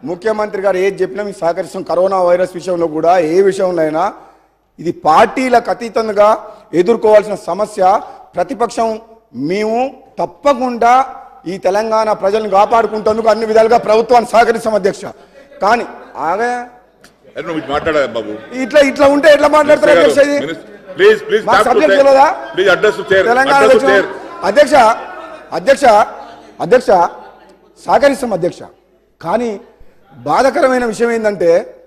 ముఖ్యమంత్రి గారు ఏది చెప్పినా మీకు సహకరిస్తాం కరోనా వైరస్ విషయంలో కూడా ఏ విషయంలో అయినా ఇది పార్టీలకు అతీతంగా ఎదుర్కోవాల్సిన సమస్య ప్రతిపక్షం మేము తప్పకుండా ఈ తెలంగాణ ప్రజలను కాపాడుకుంటేందుకు అన్ని విధాలుగా ప్రభుత్వాన్ని సహకరిస్తాం అధ్యక్ష కానీ ఆగే అరే నువ్వు మాట్లాడాలి బాబు ఇట్లా ఇట్లా ఉంటే ఎట్లా మాట్లాడతారు అధ్యక్ష ఇది ప్లీజ్ ప్లీజ్ మా సబ్జెక్ట్ తెలియదా? Please address chair Telangana address వచ్చిన- చైర్ అధ్యక్ష అధ్యక్ష అధ్యక్ష సహకరిస్తాం అధ్యక్ష కానీ బాధకరమైన విషయం ఏంటంటే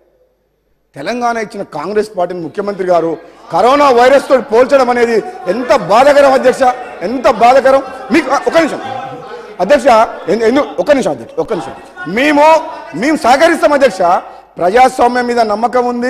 తెలంగాణ ఇచ్చిన కాంగ్రెస్ పార్టీని ముఖ్యమంత్రి గారు కరోనా వైరస్ తోటి పోల్చడం అనేది ఎంత బాధకరం అధ్యక్ష ఎంత బాధకరం మీకు ఒక నిమిషం అధ్యక్ష ఎందు- ఎందు ఒక నిమిషం అధ్యక్ష ఒక్క నిమిషం మేము మేము సహకరిస్తాం అధ్యక్ష ప్రజాస్వామ్యం మీద నమ్మకం ఉంది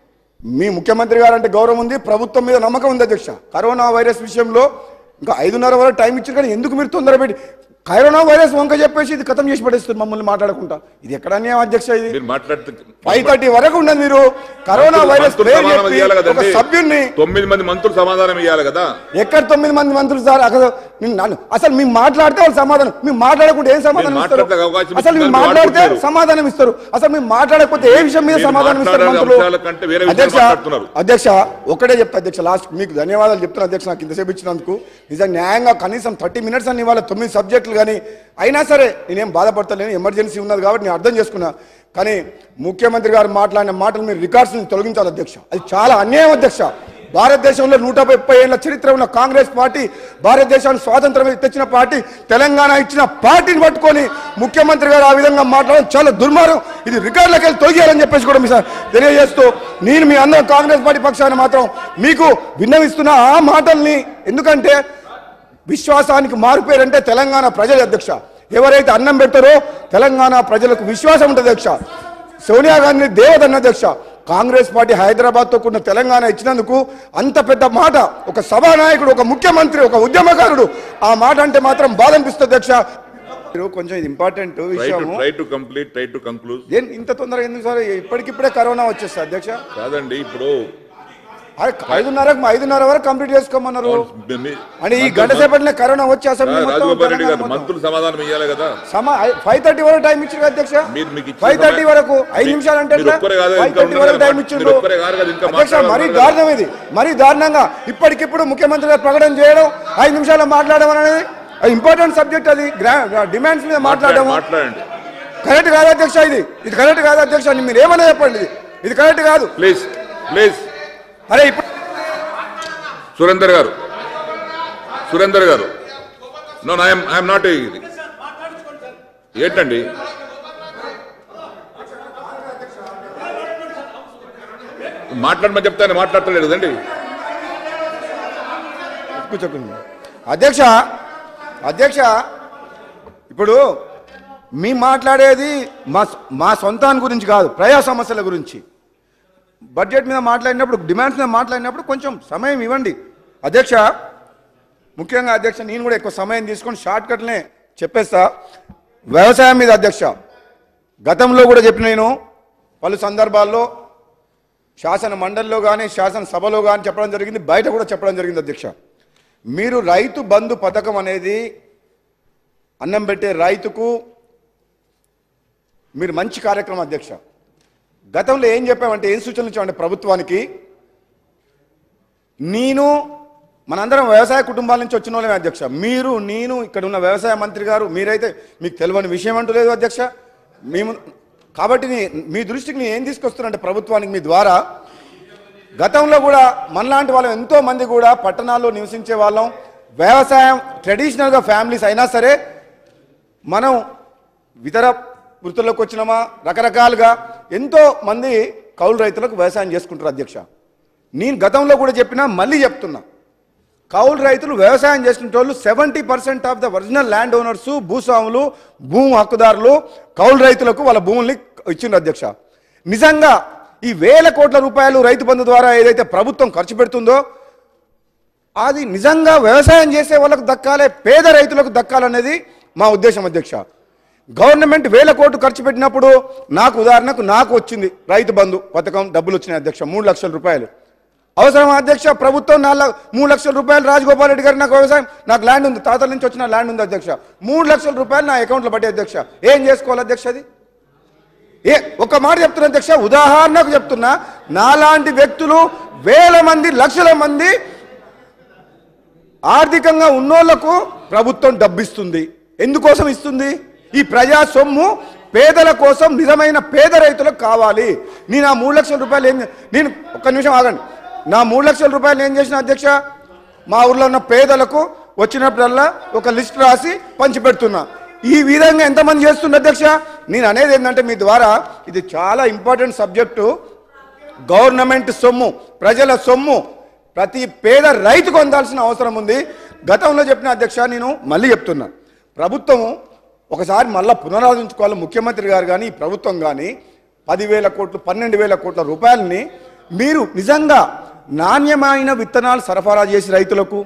మీ ముఖ్యమంత్రి గారు అంటే గౌరవం ఉంది ప్రభుత్వం మీద నమ్మకం ఉంది అధ్యక్ష కరోనా వైరస్ విషయంలో ఇంకా ఐదున్నర వరకు టైం ఇచ్చారు కానీ ఎందుకు మీరు తొందర పెట్టి కరోనా వైరస్ వంక చెప్పేసి ఇది ఖతం చేసి పడేస్తుంది మమ్మల్ని మాట్లాడకుండా ఇది ఎక్కడ అన్యాయం అధ్యక్ష ఇది మీరు మాట్లాడుతూ ఫైవ్ థర్టీ వరకు ఉండదు మీరు కరోనా మంత్రులు- వైరస్ మంత్రులు పేరు సమాధానం చెప్పి ఇవ్వాలి ఒక కదండి. సభ్యుడిని తొమ్మిది మంది మంత్రులు సమాధానం ఇవ్వాలి కదా ఎక్కడ తొమ్మిది మంది మంత్రులు సార్ అసలు నేను నన్ను- అసలు మేము మాట్లాడితే వాళ్ళు సమాధానం మేము మాట్లాడకుండా ఏం సమాధానం మీరు ఇస్తారు మాట్లాడడానికి అవకాశం అసలు మేము ఇచ్చిందని మాట్లాడితే వాడుకుంటారు. సమాధానం ఇస్తారు అసలు మేము మాట్లాడకపోతే ఏ విషయం మీద మీరు సమాధానం ఇస్తారు మాట్లాడే మంత్రులు అంశాల కంటే వేరే విషయాలు అధ్యక్ష మాట్లాడుతున్నారు. అధ్యక్ష ఒకటే చెప్తా అధ్యక్ష లాస్ట్ మీకు ధన్యవాదాలు చెప్తున్నా అధ్యక్ష నాకు ఇంతసేపు ఇచ్చినందుకు నిజంగా న్యాయంగా కనీసం థర్టీ మినిట్స్ అని ఇవాళ తొమ్మిది సబ్జెక్టులు కానీ అయినా సరే నేనేం బాధపడతలేను ఎమర్జెన్సీ ఉన్నది కాబట్టి నేను అర్థం చేసుకున్నా కానీ ముఖ్యమంత్రి గారు మాట్లాడిన మాటలు మీరు రికార్డ్స్ నుంచి తొలగించాలి అధ్యక్ష అది చాలా అన్యాయం అధ్యక్ష భారతదేశంలో నూట ముప్పై ఏళ్ల చరిత్ర ఉన్న కాంగ్రెస్ పార్టీ భారతదేశానికి స్వాతంత్రం తెచ్చిన పార్టీ తెలంగాణ ఇచ్చిన పార్టీని పట్టుకొని ముఖ్యమంత్రి గారు ఆ విధంగా మాట్లాడడం చాలా దుర్మార్గం ఇది రికార్డులకు వెళ్ళి తొలగియాలని చెప్పేసి కూడా మీ సార్ తెలియజేస్తూ నేను మీ అందరం కాంగ్రెస్ పార్టీ పక్షాన్ని మాత్రం మీకు విన్నవిస్తున్న ఆ మాటల్ని ఎందుకంటే విశ్వాసానికి మారుపేరంటే తెలంగాణ ప్రజల అధ్యక్ష ఎవరైతే అన్నం పెడతారో తెలంగాణ ప్రజలకు విశ్వాసం ఉంటుంది అధ్యక్ష సోనియా గాంధీ దేవతన్న అధ్యక్ష కాంగ్రెస్ పార్టీ హైదరాబాద్తో కూడిన తెలంగాణ ఇచ్చినందుకు అంత పెద్ద మాట ఒక సభానాయకుడు ఒక ముఖ్యమంత్రి ఒక ఉద్యమకారుడు ఆ మాట అంటే మాత్రం బాధ అనిపిస్తుంది అధ్యక్ష మీరు కొంచెం ఇది ఇంపార్టెంట్ ట్రై టు విషయము try to complete try to conclude దేని ఇంత తొందరగా ఎందుకు సార్ ఇప్పటికిప్పుడే కరోనా వచ్చేస్తుంది అధ్యక్ష కాదండి ఇప్పుడు అరే ఐదున్నరకు ఐదున్నర వరకు కంప్లీట్ చేసుకోమన్నారు మీ- మీ- అంటే ఈ గంట సేపట్లే కరోనా వచ్చి అసెంబ్లీ మొత్తం రాజగోపాల్ రెడ్డి గారు తెలంగాణ మొత్తం. మంత్రులు సమాధానం ఇవ్వాలి కదా సమా ఫైవ్ థర్టీ వరకు టైం ఇచ్చిండు అధ్యక్ష మీరు మీకు ఇచ్చిన ఫైవ్ థర్టీ సమయం- వరకు ఐదు మీ- నిమిషాలు అంటే మీరు ఒక్కరే కాదు, ఫైవ్ ఇంకా థర్టీ ఉన్నారు వరకు కదా, టైం మీరు ఇచ్చిండు ఒక్కరే కాదు కదా, ఇంకా అధ్యక్ష మాట్లాడాలి మరీ కదా. దారుణం ఇది మరీ దారుణంగా ఇప్పటికిప్పుడు ముఖ్యమంత్రి గారు ప్రకటన చేయడం ఐదు నిమిషాలు మాట్లాడడం అనేది ఇంపార్టెంట్ సబ్జెక్ట్ అది డిమాండ్స్ మీద మాట్లాడడం మాట్లాడండి కరెక్ట్ కాదు అధ్యక్ష ఇది ఇది కరెక్ట్ కాదు అధ్యక్ష అని మీరు ఏమన్నా చెప్పండి ఇది ఇది కరెక్ట్ కాదు ప్లీజ్ ప్లీజ్ అరే ఇప్పుడు సురేందర్ గారు సురేందర్ గారు నో ఐఎమ్ ఐఎమ్ నాట్ ఇది ఏంటండి మాట్లాడమని చెప్తాను మాట్లాడతలేడు కదండి కూర్చోకండి అధ్యక్ష అధ్యక్ష ఇప్పుడు మీ మాట్లాడేది మా మా సొంతాన్ని గురించి కాదు ప్రజా సమస్యల గురించి బడ్జెట్ మీద మాట్లాడినప్పుడు డిమాండ్స్ మీద మాట్లాడినప్పుడు కొంచెం సమయం ఇవ్వండి అధ్యక్ష ముఖ్యంగా అధ్యక్ష నేను కూడా ఎక్కువ సమయం తీసుకొని షార్ట్ కట్లనే చెప్పేస్తా వ్యవసాయం మీద అధ్యక్ష గతంలో కూడా చెప్పిన నేను పలు సందర్భాల్లో శాసన మండలిలో కానీ శాసనసభలో కానీ చెప్పడం జరిగింది బయట కూడా చెప్పడం జరిగింది అధ్యక్ష మీరు రైతు బంధు పథకం అనేది అన్నం పెట్టే రైతుకు మీరు మంచి కార్యక్రమం అధ్యక్ష గతంలో ఏం చెప్పామంటే ఏం సూచనలు ఇచ్చామంటే ప్రభుత్వానికి నేను మనందరం వ్యవసాయ కుటుంబాల నుంచి వచ్చిన వాళ్ళమే అధ్యక్ష మీరు నేను ఇక్కడ ఉన్న వ్యవసాయ మంత్రి గారు మీరైతే మీకు తెలియని విషయం అంటూ లేదు అధ్యక్ష మేము కాబట్టి నీ- మీ దృష్టికి నేను ఏం తీసుకొస్తున్నానంటే ప్రభుత్వానికి మీ ద్వారా గతంలో కూడా మనలాంటి వాళ్ళం ఎంతో మంది కూడా పట్టణాల్లో నివసించే వాళ్ళం వ్యవసాయం ట్రెడిషనల్గా ఫ్యామిలీస్ అయినా సరే మనం ఇతర వృత్తుల్లోకి వచ్చినామా రకరకాలుగా ఎంతో మంది కౌలు రైతులకు వ్యవసాయం చేసుకుంటారు అధ్యక్ష నేను గతంలో కూడా చెప్పినా మళ్ళీ చెప్తున్నా కౌలు రైతులు వ్యవసాయం చేసుకునే వాళ్ళు seventy percent of the original land owners భూస్వాములు భూమి హక్కుదారులు కౌలు రైతులకు వాళ్ళ భూముల్ని ఇచ్చిండ్రు అధ్యక్ష నిజంగా ఈ వేల కోట్ల రూపాయలు రైతు బంధు ద్వారా ఏదైతే ప్రభుత్వం ఖర్చు పెడుతుందో అది నిజంగా వ్యవసాయం చేసే వాళ్ళకు దక్కాలే పేద రైతులకు దక్కాలనేది మా ఉద్దేశం అధ్యక్ష గవర్నమెంట్ వేల కోట్లు ఖర్చు పెట్టినప్పుడు నాకు ఉదాహరణకు నాకు వచ్చింది రైతు బంధు పథకం డబ్బులు వచ్చినాయి అధ్యక్ష మూడు లక్షల రూపాయలు అవసరం అధ్యక్ష ప్రభుత్వం నాలుగు మూడు లక్షల రూపాయలు రాజగోపాల్ రెడ్డి గారు నాకు వ్యవసాయం నాకు ల్యాండ్ ఉంది తాతల నుంచి వచ్చిన ల్యాండ్ ఉంది అధ్యక్ష మూడు లక్షల రూపాయలు నా అకౌంట్లో పడ్డాయి అధ్యక్ష ఏం చేసుకోవాలి అధ్యక్ష అది ఏ ఒక మాట చెప్తున్నా అధ్యక్ష ఉదాహరణకు చెప్తున్నా నాలాంటి వ్యక్తులు వేల మంది లక్షల మంది ఆర్థికంగా ఉన్నోళ్లకు ప్రభుత్వం డబ్బిస్తుంది ఎందుకోసం ఇస్తుంది ఈ ప్రజా సొమ్ము పేదల కోసం నిజమైన పేద రైతులకు కావాలి నేను ఆ మూడు లక్షల రూపాయలు ఏం చే- నేను ఒక్క నిమిషం ఆగండి నా మూడు లక్షల రూపాయలు ఏం చేసిన అధ్యక్ష మా ఊర్లో ఉన్న పేదలకు వచ్చినప్పుడల్లా ఒక లిస్ట్ రాసి పంచిపెడుతున్నా ఈ విధంగా ఎంతమంది చేస్తున్నారు అధ్యక్ష నేను అనేది ఏంటంటే మీ ద్వారా ఇది చాలా ఇంపార్టెంట్ సబ్జెక్టు గవర్నమెంట్ సొమ్ము ప్రజల సొమ్ము ప్రతి పేద రైతుకు అందాల్సిన అవసరం ఉంది గతంలో చెప్పిన అధ్యక్ష నేను మళ్ళీ చెప్తున్నా ప్రభుత్వం ఒకసారి మళ్ళా పునరాలోచించుకోవాలి ముఖ్యమంత్రి గారు కానీ ఈ ప్రభుత్వం కానీ పదివేల కోట్లు పన్నెండు వేల కోట్ల రూపాయలని మీరు నిజంగా నాణ్యమైన విత్తనాలు సరఫరా చేసి రైతులకు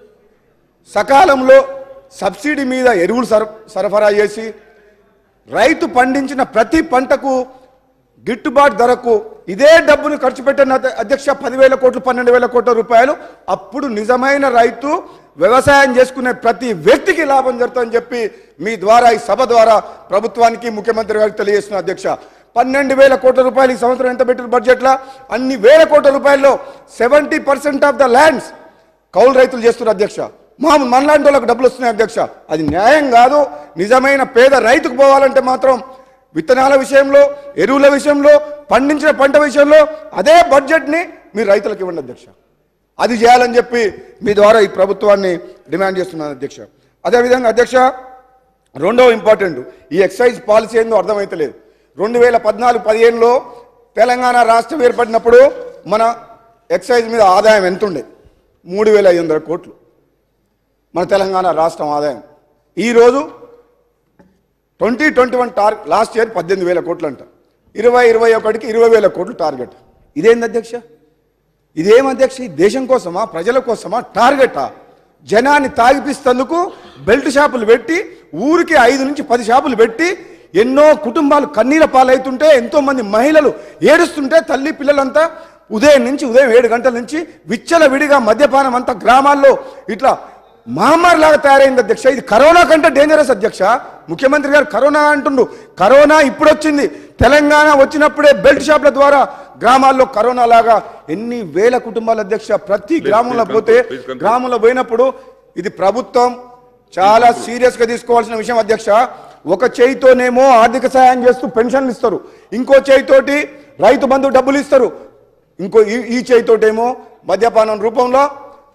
సకాలంలో సబ్సిడీ మీద ఎరువులు సర సరఫరా చేసి రైతు పండించిన ప్రతి పంటకు గిట్టుబాటు ధరకు ఇదే డబ్బును ఖర్చు పెట్టిన అధ్య- అధ్యక్ష పదివేల కోట్లు పన్నెండు వేల కోట్ల రూపాయలు అప్పుడు నిజమైన రైతు వ్యవసాయం చేసుకునే ప్రతి వ్యక్తికి లాభం జరుగుతుందని చెప్పి మీ ద్వారా ఈ సభ ద్వారా ప్రభుత్వానికి ముఖ్యమంత్రి గారికి తెలియజేస్తున్న అధ్యక్ష పన్నెండు వేల కోట్ల రూపాయలు ఈ సంవత్సరం ఎంత పెట్టిన బడ్జెట్లో అన్ని వేల కోట్ల రూపాయల్లో seventy percent of the lands కౌలు రైతులు చేస్తున్నారు అధ్యక్ష మా మనలాంటి వాళ్ళకి డబ్బులు వస్తున్నాయి అధ్యక్ష అది న్యాయం కాదు నిజమైన పేద రైతుకు పోవాలంటే మాత్రం విత్తనాల విషయంలో ఎరువుల విషయంలో పండించిన పంట విషయంలో అదే బడ్జెట్ని మీరు రైతులకు ఇవ్వండి అధ్యక్ష అది చేయాలని చెప్పి మీ ద్వారా ఈ ప్రభుత్వాన్ని డిమాండ్ చేస్తున్నాను అధ్యక్ష అదేవిధంగా అధ్యక్ష రెండవ ఇంపార్టెంట్ ఈ ఎక్సైజ్ పాలసీ ఏందో అర్థమైతలేదు రెండు వేల పద్నాలుగు పదిహేనులో తెలంగాణ రాష్ట్రం ఏర్పడినప్పుడు మన ఎక్సైజ్ మీద ఆదాయం ఎంత ఉండే మూడు వేల ఐదు వందల కోట్లు మన తెలంగాణ రాష్ట్రం ఆదాయం ఈరోజు ట్వంటీ ట్వంటీ వన్ టార్ లాస్ట్ ఇయర్ పద్దెనిమిది వేల కోట్లు అంట ఇరవై ఇరవై ఒకటికి ఇరవై వేల కోట్లు టార్గెట్ ఇదేంది అధ్యక్ష ఇదేం అధ్యక్ష ఈ దేశం కోసమా ప్రజల కోసమా టార్గెటా జనాన్ని తాగిపిస్తందుకు బెల్ట్ షాపులు పెట్టి ఊరికి ఐదు నుంచి పది షాపులు పెట్టి ఎన్నో కుటుంబాలు కన్నీల పాలవుతుంటే ఎంతో మంది మహిళలు ఏడుస్తుంటే తల్లి పిల్లలంతా ఉదయం నుంచి ఉదయం ఏడు గంటల నుంచి విచ్చల విడిగా మద్యపానం అంతా గ్రామాల్లో ఇట్లా మహమ్మారి లాగా తయారైంది అధ్యక్ష ఇది కరోనా కంటే డేంజరస్ అధ్యక్ష ముఖ్యమంత్రి గారు కరోనా అంటుండు కరోనా ఇప్పుడు వచ్చింది తెలంగాణ వచ్చినప్పుడే బెల్ట్ షాప్ల ద్వారా గ్రామాల్లో కరోనా లాగా ఎన్ని వేల కుటుంబాల అధ్యక్ష ప్రతి గ్రామంలో please పోతే conclude, please conclude. గ్రామంలో పోయినప్పుడు ఇది ప్రభుత్వం చాలా సీరియస్ గా తీసుకోవాల్సిన విషయం అధ్యక్ష ఒక చేయితోనేమో ఆర్థిక సహాయం చేస్తూ పెన్షన్లు ఇస్తారు ఇంకో చేయితోటి రైతు బంధు డబ్బులు ఇస్తారు ఇంకో ఈ- ఈ చేయితోటేమో మద్యపానం రూపంలో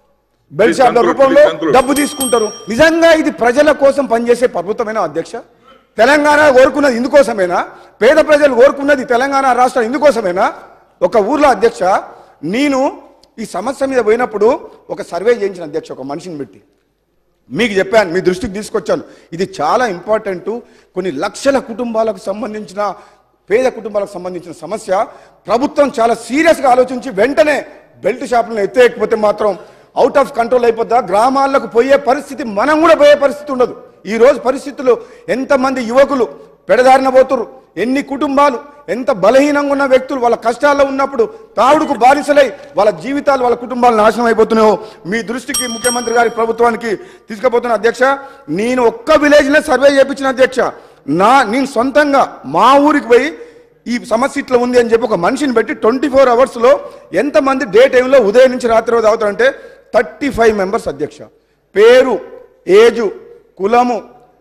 బెల్ Please షాప్ల conclude, రూపంలో please conclude. డబ్బు తీసుకుంటారు నిజంగా ఇది ప్రజల కోసం పనిచేసే ప్రభుత్వమేనా అధ్యక్ష తెలంగాణ కోరుకున్నది ఇందుకోసమేనా పేద ప్రజలు కోరుకున్నది తెలంగాణ రాష్ట్రం ఇందుకోసమేనా ఒక ఊర్లో అధ్యక్ష నేను ఈ సమస్య మీద పోయినప్పుడు ఒక సర్వే చేయించిన అధ్యక్ష ఒక మనిషిని పెట్టి మీకు చెప్పాను మీ దృష్టికి తీసుకొచ్చాను ఇది చాలా ఇంపార్టెంట్ కొన్ని లక్షల కుటుంబాలకు సంబంధించిన పేద కుటుంబాలకు సంబంధించిన సమస్య ప్రభుత్వం చాలా సీరియస్గా ఆలోచించి వెంటనే బెల్ట్ షాపులను ఎత్తేయకపోతే మాత్రం అవుట్ ఆఫ్ కంట్రోల్ అయిపోద్దా గ్రామాలకు పోయే పరిస్థితి మనం కూడా పోయే పరిస్థితి ఉండదు ఈ రోజు పరిస్థితులు ఎంతమంది యువకులు పెడదారిన పోతురు ఎన్ని కుటుంబాలు ఎంత బలహీనంగా ఉన్న వ్యక్తులు వాళ్ళ కష్టాల్లో ఉన్నప్పుడు తావుడుకు బానిసలై వాళ్ళ జీవితాలు వాళ్ళ కుటుంబాలు నాశనం అయిపోతున్నాయో మీ దృష్టికి ముఖ్యమంత్రి గారి ప్రభుత్వానికి తీసుకుపోతున్న అధ్యక్ష నేను ఒక్క విలేజ్లో సర్వే చేయించిన అధ్యక్ష నా నేను సొంతంగా మా ఊరికి పోయి ఈ సమస్య ఇట్లా ఉంది అని చెప్పి ఒక మనిషిని పెట్టి ట్వంటీ ఫోర్ అవర్స్లో ఎంతమంది డే టైంలో ఉదయం నుంచి రాత్రి రోజు అవుతారంటే థర్టీ ఫైవ్ మెంబర్స్ అధ్యక్ష పేరు ఏజు కులము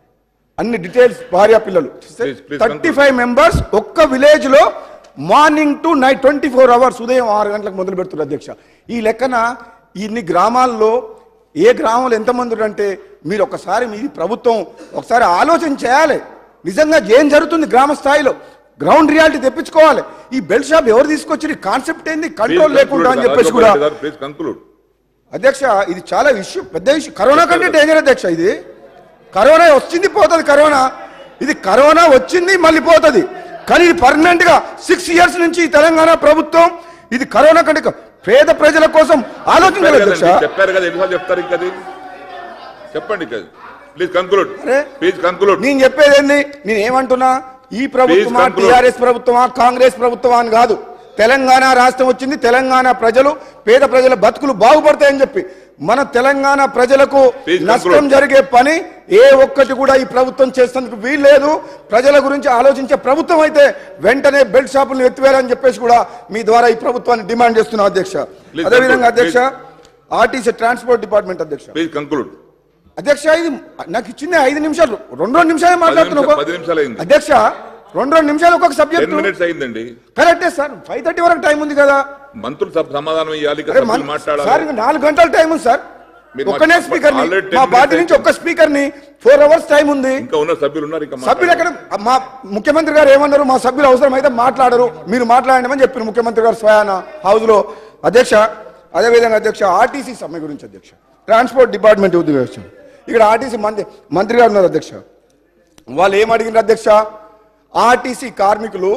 అన్ని డీటెయిల్స్ భార్య పిల్లలు Please, please thirty five members ఒక్క విలేజ్ లో morning to night twenty four hours ఉదయం ఆరు గంటలకు మొదలు పెడుతున్నారు అధ్యక్ష ఈ లెక్కన ఇన్ని గ్రామాల్లో ఏ గ్రామంలో ఎంతమంది ఉన్నారంటే మీరు ఒకసారి మీ ప్రభుత్వం ఒకసారి ఆలోచన చేయాలి నిజంగా ఏం జరుగుతుంది గ్రామ స్థాయిలో గ్రౌండ్ రియాలిటీ తెప్పించుకోవాలి ఈ బెల్ట్ షాప్ ఎవరు తీసుకొచ్చి కాన్సెప్ట్ ఏంది కంట్రోల్ లేకుండా అని చెప్పేసి కూడా ప్లీజ్ కంక్లూడ్ అధ్యక్ష ఇది చాలా ఇష్యూ పెద్ద ఇష్యూ కరోనా కంటే డేంజర్ అధ్యక్ష ఇది కరోనా వచ్చింది పోతుంది కరోనా ఇది కరోనా వచ్చింది మళ్ళీ పోతుంది కానీ ఇది పర్మనెంట్ గా సిక్స్ ఇయర్స్ నుంచి ఈ తెలంగాణ ప్రభుత్వం ఇది కరోనా కంటే క- పేద ప్రజల కోసం ఆలోచించాలి అధ్యక్ష చెప్పారు కదా ఎన్నిసార్లు చెప్తారు ఇంకా అది? చెప్పండి ప్లీజ్ కంక్లూడ్ అరే. ప్లీజ్ కంక్లూడ్ నేను చెప్పేది ఏంది నేను ఏమంటున్నా ఈ ప్రభుత్వమా conclude. టిఆర్ఎస్ ప్రభుత్వమా కాంగ్రెస్ ప్రభుత్వమా అని కాదు తెలంగాణ రాష్ట్రం వచ్చింది తెలంగాణ ప్రజలు పేద ప్రజల బతుకులు బాగుపడతాయని చెప్పి మన తెలంగాణ ప్రజలకు Please నష్టం conclude. జరిగే పని ఏ ఒక్కటి కూడా ఈ ప్రభుత్వం చేసేందుకు వీల్లేదు ప్రజల గురించి ఆలోచించే ప్రభుత్వం అయితే వెంటనే బెల్ట్ షాపులను ఎత్తివేయాలని చెప్పేసి కూడా మీ ద్వారా ఈ ప్రభుత్వాన్ని డిమాండ్ చేస్తున్నాం అధ్యక్ష Please అదేవిధంగా conclude, అధ్యక్ష ఆర్టీసీ ట్రాన్స్పోర్ట్ డిపార్ట్మెంట్ అధ్యక్ష ప్లీజ్ కంక్లూడ్ అధ్యక్ష ఇది నాకు ఇచ్చింది ఐదు నిమిషాలు రెండు రెండు నిమిషాలే మాట్లాడుతున్నావు పది నిమిషాలు అయింది. అధ్యక్ష రెండు రెండు నిమిషాలు ఒక్కొక్క టెన్ సబ్జెక్ట్ మినిట్స్ అయిందండి కరెక్టే సార్ ఫైవ్ థర్టీ వరకు టైం ఉంది కదా మంత్రులు సభ సమాధానం ఇవ్వాలి ఇక అరే సభ్యులు మన- సార్ మాట్లాడాలి ఇంకా నాలుగు గంటల టైం ఉంది సార్ మీరు ఒక్కనే మాకు- స్పీకర్ already ten మా minutes పార్టీ నుంచి అయింది. ఒక్క స్పీకర్ ని ఫోర్ అవర్స్ టైం ఉంది ఇంకా ఉన్న సభ్యులు ఉన్నారు ఇంకా సభ్యులు ఎక్కడ మా ముఖ్యమంత్రి గారు ఏమన్నారు మా సభ్యులు అవసరం అయితే మాట్లాడరు మీరు మాట్లాడండి అని చెప్పారు ముఖ్యమంత్రి గారు స్వయాన హౌస్ లో అధ్యక్ష అదేవిధంగా అధ్యక్ష ఆర్టీసీ సమ్మె గురించి అధ్యక్ష ట్రాన్స్పోర్ట్ డిపార్ట్మెంట్ ఉద్యోగం ఇక్కడ ఆర్టీసీ మంత్రి మంత్రి గారు ఉన్నారు అధ్యక్ష వాళ్ళు ఏం అడిగినారు అధ్యక్ష ఆర్టీసీ కార్మికులు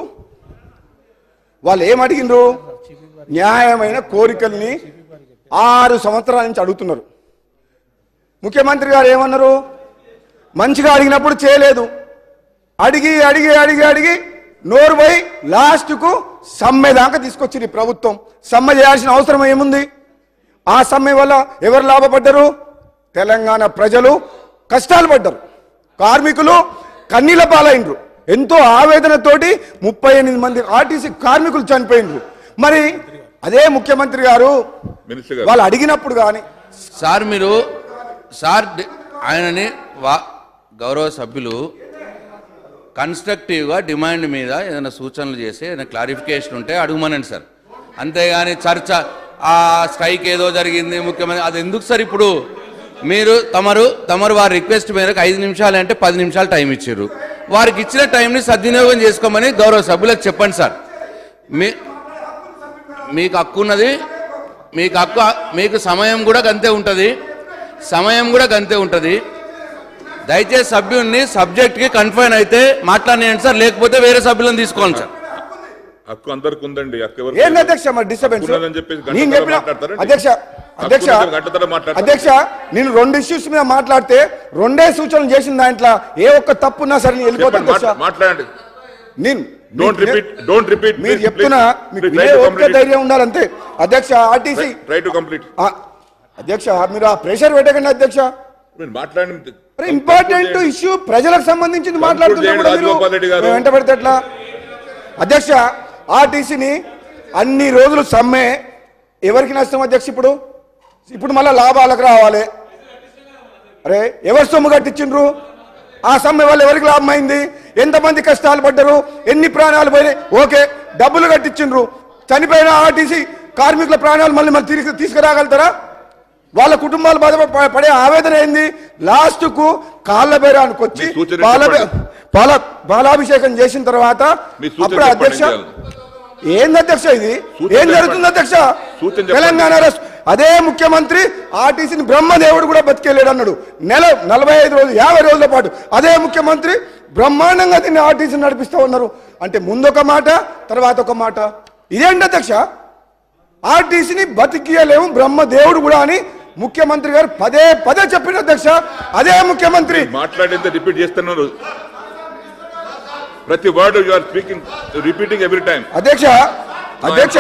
వాళ్ళు ఏం అడిగినారు న్యాయమైన కోరికల్ని ఆరు సంవత్సరాల నుంచి అడుగుతున్నారు ముఖ్యమంత్రి గారు ఏమన్నారు మంచిగా అడిగినప్పుడు చేయలేదు అడిగి అడిగి అడిగి అడిగి నోరు పోయి లాస్ట్కు సమ్మె దాకా తీసుకొచ్చింది ఈ ప్రభుత్వం సమ్మె చేయాల్సిన అవసరం ఏముంది ఆ సమ్మె వల్ల ఎవరు లాభపడ్డరు తెలంగాణ ప్రజలు కష్టాలు పడ్డారు కార్మికులు కన్నీళ్ళ పాలైనరు ఎంతో ఆవేదనతోటి ముప్పై ఎనిమిది మంది ఆర్టీసీ కార్మికులు చనిపోయినరు మరి అదే ముఖ్యమంత్రి గారు మినిస్టర్ గారు వాళ్ళు అడిగినప్పుడు కానీ సార్ మీరు సార్ డి- ఆయనని వా గౌరవ సభ్యులు కన్స్ట్రక్టివ్గా డిమాండ్ మీద ఏదైనా సూచనలు చేసి ఏదైనా క్లారిఫికేషన్ ఉంటే అడుగుమనండి సార్ అంతేగాని చర్చ ఆ స్ట్రైక్ ఏదో జరిగింది ముఖ్యమంత్రి అది ఎందుకు సార్ ఇప్పుడు మీరు తమరు తమరు వారి రిక్వెస్ట్ మేరకు ఐదు నిమిషాలు అంటే పది నిమిషాలు టైం ఇచ్చారు వారికి ఇచ్చిన టైంని సద్వినియోగం చేసుకోమని గౌరవ సభ్యులకు చెప్పండి సార్ మీ మీకు హక్కు ఉన్నది మీకు హక్కు మీకు సమయం కూడా గంతే ఉంటుంది సమయం కూడా గంతే ఉంటుంది దయచేసి సభ్యుడిని సబ్జెక్ట్కి కన్ఫైన్ అయితే మాట్లాడినండి సార్ లేకపోతే వేరే సభ్యులను తీసుకోండి సార్ హక్కు అందరికి ఉందండి హక్కు ఎవరు ఏంది అధ్యక్ష మరి డిస్టర్బెన్స్ ఉన్నదని చెప్పేసి గంట నేను తరబడి చెప్పిన మాట్లాడతారండి? అధ్యక్ష అధ్యక్ష హక్కు గంట తరబడి మాట్లాడతారు. అధ్యక్ష నేను రెండు ఇష్యూస్ మీద మాట్లాడితే రెండే సూచనలు చేసిన దాంట్లో ఏ ఒక్క తప్పు ఉన్నా సరే నేను వెళ్ళిపోతా చెప్పండి, అధ్యక్ష మాట్లా- మాట్లాడండి నేను డోంట్ నేను- రిపీట్ డోంట్ రిపీట్ మీరు చెప్తున్నా మీకు వినే ఓపిక ధైర్యం ఉండాలంతే అధ్యక్ష ఆర్టీసీ ట్రై టు కంప్లీట్ ఆ, అధ్యక్ష మీరు ఆ ప్రెషర్ పెట్టకండి అధ్యక్ష మీరు మాట్లాడండి అరే ఇంపార్టెంట్ ఇష్యూ ప్రజలకు సంబంధించింది మాట్లాడుతున్నా చేయండి, కూడా మీరు రాజగోపాల్ రెడ్డి గారు. మేము వెంట పెడితే ఎట్లా అధ్యక్ష ఆర్టీసీని అన్ని రోజులు సమ్మె ఎవరికి నష్టం అధ్యక్ష ఇప్పుడు ఇప్పుడు మళ్ళీ లాభాలకు రావాలి అరే ఎవరు సొమ్ము కట్టించిండ్రు ఆ సమ్మె వల్ల ఎవరికి లాభం అయింది ఎంతమంది కష్టాలు పడ్డరు ఎన్ని ప్రాణాలు పోయినాయి ఓకే డబ్బులు కట్టించిండ్రు చనిపోయిన ఆర్టీసీ కార్మికుల ప్రాణాలు మళ్ళీ మళ్ళీ తిరిగి తీసుకురాగలుగుతారా వాళ్ళ కుటుంబాలు బాధ పడే ఆవేదన ఏంది లాస్ట్ కు కాళ్ళ బేరానికి వచ్చి మీ సూచన పాల చెప్పండి. పాల పాలాభిషేకం చేసిన తర్వాత మీ సూచన అప్పుడు చెప్పండి అధ్యక్ష ఏం చేయాలి? ఏంది అధ్యక్ష ఇది సూచన ఏం చెప్పండి. జరుగుతుంది అధ్యక్ష సూచన చెప్పండి. తెలంగాణ రాష్ట్ర అదే ముఖ్యమంత్రి ఆర్టీసీని బ్రహ్మదేవుడు కూడా బతికేలేడు అన్నాడు నెల నలభై ఐదు రోజులు యాభై రోజుల పాటు అదే ముఖ్యమంత్రి బ్రహ్మాండంగా దీన్ని ఆర్టీసీని నడిపిస్తూ ఉన్నారు అంటే ముందొక మాట తర్వాత ఒక మాట ఇదేంటి అధ్యక్ష ఆర్టీసీని బతికియలేము బ్రహ్మదేవుడు కూడా అని ముఖ్యమంత్రి గారు పదే పదే చెప్పిన అధ్యక్ష అదే ముఖ్యమంత్రి మాట్లాడిందే రిపీట్ చేస్తున్నారు ప్రతి word you are speaking repeating every time అధ్యక్ష అధ్యక్ష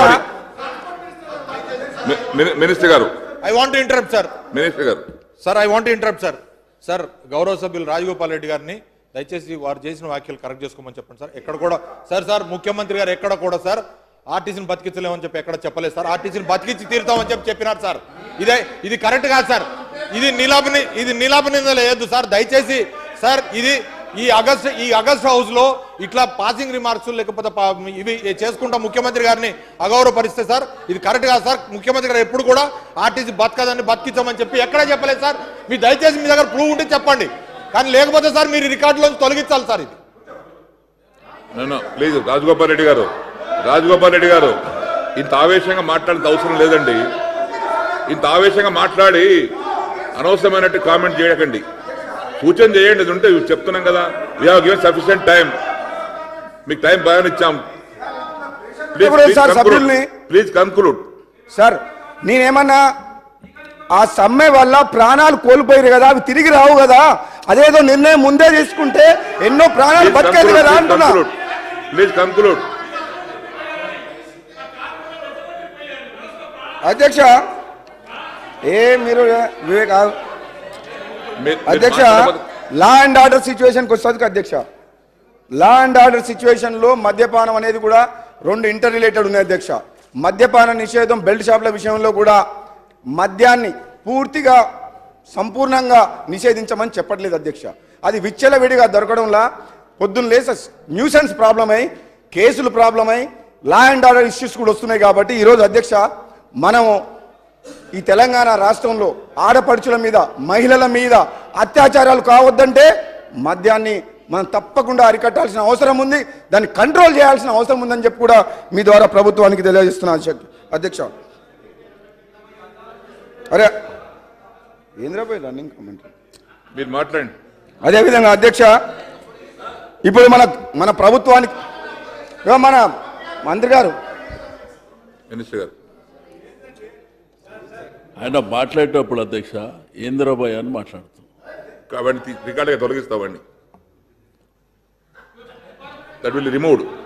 మినిస్టర్ గారు I want interrupt sir minister గారు sir I want interrupt sir sir గౌరవ సభ్యులు రాజగోపాల్ రెడ్డి గారిని దయచేసి వారు చేసిన వ్యాఖ్యలు కరెక్ట్ చేసుకోమని చెప్పండి సార్ ఎక్కడ కూడా సార్ సార్ ముఖ్యమంత్రి గారు ఎక్కడ కూడా సార్ ఆర్టీసీని బతికించలేమని చెప్పి ఎక్కడ చెప్పలేదు సార్ ఆర్టీసీని బతికించి తీరుతామని చెప్పి చెప్పినారు సార్ ఇదే ఇది కరెక్ట్ కాదు సార్ ఇది నీలాపని ఇది నీలాపనింద లేదు సార్ దయచేసి సార్ ఇది ఈ ఆగస్ట్ ఈ ఆగస్ట్ హౌస్ లో ఇట్లా పాసింగ్ రిమార్క్స్ లేకపోతే పా- ఇవి చేసుకుంటా ముఖ్యమంత్రి గారిని అగౌరవపరిస్తే సార్ ఇది కరెక్ట్ కాదు సార్ ముఖ్యమంత్రి గారు ఎప్పుడు కూడా ఆర్టీసీ బతకదని బతికించమని చెప్పి ఎక్కడా చెప్పలేదు సార్ మీ దయచేసి మీ దగ్గర ప్రూవ్ ఉంటే చెప్పండి కానీ లేకపోతే సార్ మీరు రికార్డులోంచి తొలగించాలి సార్ ఇది ప్లీజ్ రాజగోపాల్ రెడ్డి గారు రాజగోపాల్ రెడ్డి గారు ఇంత ఆవేశంగా మాట్లాడేంత అవసరం లేదండి ఇంత ఆవేశంగా మాట్లాడి అనవసరమైనట్టు కామెంట్ చేయకండి సూచన చేయండి అది ఉంటే చెప్తున్నాం కదా we have given sufficient time మీకు టైం బాగానే ఇచ్చాం ఇప్పుడు సార్ సభ్యుల్ని- ప్లీజ్ కన్క్లూడ్ సార్ నేనేమన్నా ఆ సమ్మె వల్ల ప్రాణాలు కోల్పోయారు కదా అవి తిరిగి రావు కదా అదేదో నిర్ణయం ముందే తీసుకుంటే ఎన్నో ప్రాణాలు బతికేది కదా అంటున్నా ప్లీజ్ కంక్లూడ్ అధ్యక్ష ఏ మీరు వివేక్ ఆ- మీ- మీరు అధ్యక్ష మాట్లాడకపోతే- లా అండ్ ఆర్డర్ సిచ్యువేషన్కి వస్తుంది అధ్యక్ష లా అండ్ ఆర్డర్ సిచ్యువేషన్లో మద్యపానం అనేది కూడా రెండు ఇంటర్ రిలేటెడ్ ఉన్నాయి అధ్యక్ష మద్యపాన నిషేధం బెల్ట్ షాప్ల విషయంలో కూడా మద్యాన్ని పూర్తిగా సంపూర్ణంగా నిషేధించమని చెప్పట్లేదు అధ్యక్ష అది విచ్చలవిడిగా దొరకడంలా పొద్దున్న లేస న్యూసెన్స్ ప్రాబ్లం అయి కేసులు ప్రాబ్లం అయి లా అండ్ ఆర్డర్ ఇష్యూస్ కూడా వస్తున్నాయి కాబట్టి ఈరోజు అధ్యక్ష మనము ఈ తెలంగాణ రాష్ట్రంలో ఆడపడుచుల మీద మహిళల మీద అత్యాచారాలు కావద్దంటే మద్యాన్ని మనం తప్పకుండా అరికట్టాల్సిన అవసరం ఉంది దాన్ని కంట్రోల్ చేయాల్సిన అవసరం ఉందని చెప్పి కూడా మీ ద్వారా ప్రభుత్వానికి తెలియజేస్తున్నా అధ్యక్ష అధ్యక్ష అరే ఏంద్రపై రన్నింగ్ కామెంట్ మీరు మాట్లాడండి అదేవిధంగా అధ్యక్ష ఇప్పుడు మన మన ప్రభుత్వానికి ఇగో మన మంత్రి గారు మినిస్టర్ గారు ఆయన మాట్లాడేటప్పుడు అధ్యక్ష ఏంద్రబాయ్ అని మాట్లాడుతాం కాబట్టి రికార్డుగా తొలగిస్తామండి దట్ విల్ రిమూవ్డ్